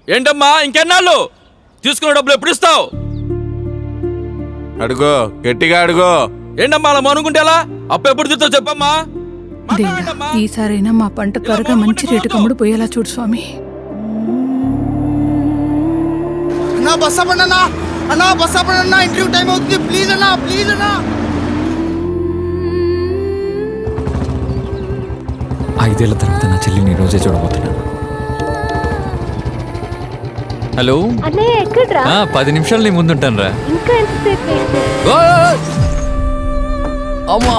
ఏంటమ్మా ఇంకెన్నాళ్ళు తీసుకున్న డబ్బులు ఎప్పుడు ఇస్తావు అడుగో గట్టిగా అడుగో ఏంటమ్మా అలా మనుకుంటే ఎలా అప్ప ఎప్పుడు తీస్తావు చెప్పమ్మా దేవుడా ఈసారైనా మా పంట త్వరగా మంచి రేటు కమ్ముడు పోయేలా చూడు స్వామి అన్నా బస్ ఆపండి అన్నా అన్నా బస్ ఆపండి అన్నా ఇంటర్వ్యూ టైం అవుతుంది ప్లీజ్ అన్నా ప్లీజ్ అన్నా ఐదేళ్ల తర్వాత నా చెల్లిని ఈ రోజే చూడబోతున్నాను హలో అన్నయ్య ఎక్కడ్రా ఆ, పది నిమిషాలు నీ ముందుంటాను రా ఇంకా ఎంతసేపు వెయిట్ అమ్మా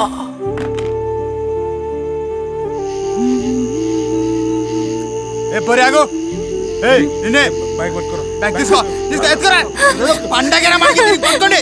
ఏ పోరి ఆగు ఏయ్ నిన్నే బైక్ పట్టుకోరా బ్యాగ్ తీసుకో తీసుకో ఎత్తుకోరా పండగైనా మనకి ఇది పట్టుకోండి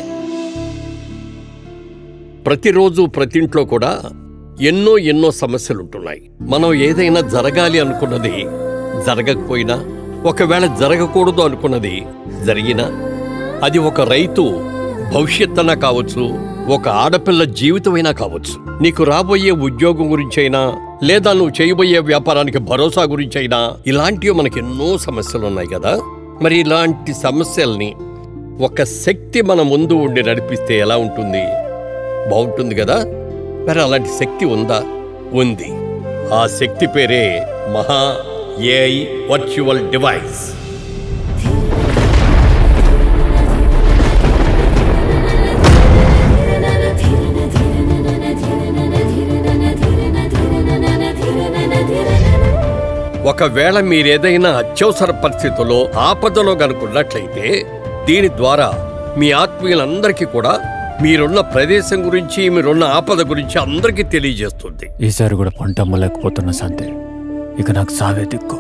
ప్రతిరోజు ప్రతి ఇంట్లో కూడా ఎన్నో ఎన్నో సమస్యలు ఉంటున్నాయి మనం ఏదైనా జరగాలి అనుకున్నది జరగకపోయినా ఒకవేళ జరగకూడదు అనుకున్నది జరిగినా అది ఒక రైతు భవిష్యత్తైనా కావచ్చు ఒక ఆడపిల్ల జీవితమైనా కావచ్చు నీకు రాబోయే ఉద్యోగం గురించైనా లేదా నువ్వు చేయబోయే వ్యాపారానికి భరోసా గురించైనా ఇలాంటివి మనకి ఎన్నో సమస్యలు ఉన్నాయి కదా మరి ఇలాంటి సమస్యల్ని ఒక శక్తి మన ముందు ఉండి నడిపిస్తే ఎలా ఉంటుంది బాగుంటుంది కదా మరి అలాంటి శక్తి ఉందా ఉంది ఆ శక్తి పేరే మహా ఏఐ వర్చువల్ డివైస్ ఒకవేళ మీరేదైనా అత్యవసర పరిస్థితుల్లో ఆపదలో గనుకున్నట్లయితే దీని ద్వారా మీ ఆత్మీయులందరికీ కూడా మీరున్న ప్రదేశం గురించి మీరున్న ఆపద గురించి అందరికీ తెలియజేస్తుంది ఈసారి కూడా పంట అమ్మలేకపోతున్నా సంతే ఇక నాకు సావే దిక్కు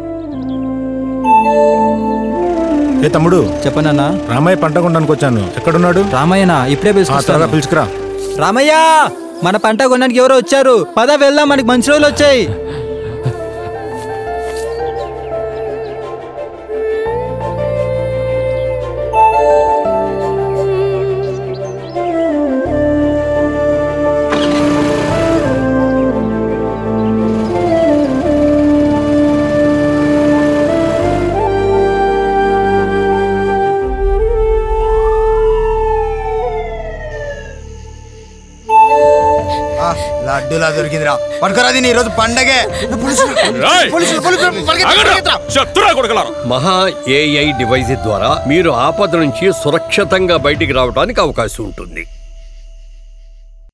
ఏ తమ్ముడు చెప్పనన్నా రామయ్య పంట కొనడానికి వచ్చాను ఎక్కడున్నాడు రామయ్యనా ఇప్పుడే ఆ, త్వరగా పిలుచుకొస్తాను పిలుచుకురా రామయ్య మన పంట కొనడానికి ఎవరో వచ్చారు పద వెళ్దాం మనకి మంచి రోజులు వచ్చాయి ఆ, లడ్డూలా దొరికిందిరా పట్టుకురా దీన్ని ఈ రోజు పండగే పోలీసులు పోలీసులు పోలీసులు పరిగెత్తు, పరిగెత్తురా. శత్రురా కొడకలారా మహా ఏఐ డివైస్ ద్వారా మీరు ఆపద నుంచి సురక్షితంగా బయటికి రావడానికి అవకాశం ఉంటుంది